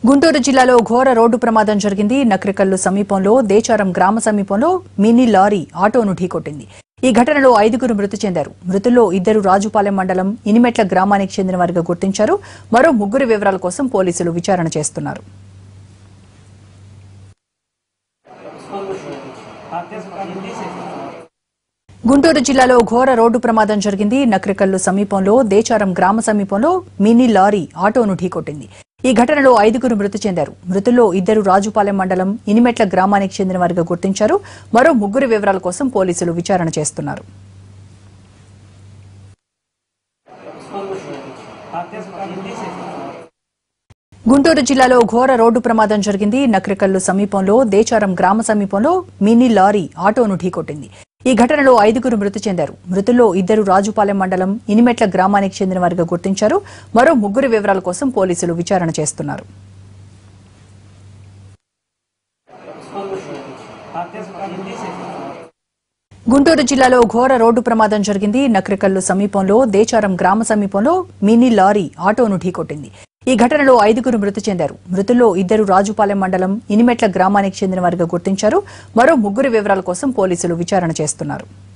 గుంటూరు జిల్లాలో ఘోర రోడ్డు ప్రమాదం జరిగింది నక్రికల్లు సమీపంలో దేచారం గ్రామ సమీపంలో మినీ లారీ ఆటోను ఢీకొట్టింది ఈ ఘటనలో ఐదుగురు మృతి చెందారు మృతుల్లో ఇద్దరు రాజుపాలెం మండలం ఇనిమెట్ల గ్రామానికి చెందిన వారిగా గుర్తించారు మరో ముగ్గురు వివరాల కోసం పోలీసులు విచారణ చేస్తున్నారు గుంటూరు జిల్లాలో ఘోర రోడ్డు ప్రమాదం జరిగింది నక్రికల్లు సమీపంలో దేచారం గ్రామ సమీపంలో మినీ లారీ ఆటోను ఢీకొట్టింది ఈ ఘటనలో ఐదుగురు మృతి చెందారు మృతుల్లో ఇద్దరు రాజుపాలెం మండలం ఇనిమెట్ల గ్రామానికి చెందిన వారిగా గుర్తించారు మరో ముగ్గురు వివరాల కోసం పోలీసులు విచారణ చేస్తున్నారు గుంటూరు జిల్లాలో ఘోర రోడ్డు ప్రమాదం జరిగింది నక్రికల్లు సమీపంలో దేచారం గ్రామ సమీపంలో మినీ లారీ ఆటోను ఢీకొట్టింది ఈ ఘటనలో ఐదుగురు మృతి చెందారు మృతుల్లో ఇద్దరు రాజుపాలెం మండలం ఇనిమెట్ల గ్రామానికి చెందిన వారిగా గుర్తించారు మరో ముగ్గురు వివరాల కోసం పోలీసులు విచారణ చేస్తున్నారు గుంటూరు జిల్లాలో ఘోర రోడ్డు ప్రమాదం జరిగింది నక్రికల్లు సమీపంలో దేచారం గ్రామ సమీపంలో మినీ లారీ ఆటోను ఢీకొట్టింది ఈ ఘటనలో ఐదుగురు మృతి చెందారు మృతుల్లో ఇద్దరు రాజుపాలెం మండలం ఇనిమెట్ల గ్రామానికి చెందిన వారిగా గుర్తించారు మరో ముగ్గురు వివరాల కోసం పోలీసులు విచారణ చేస్తున్నారు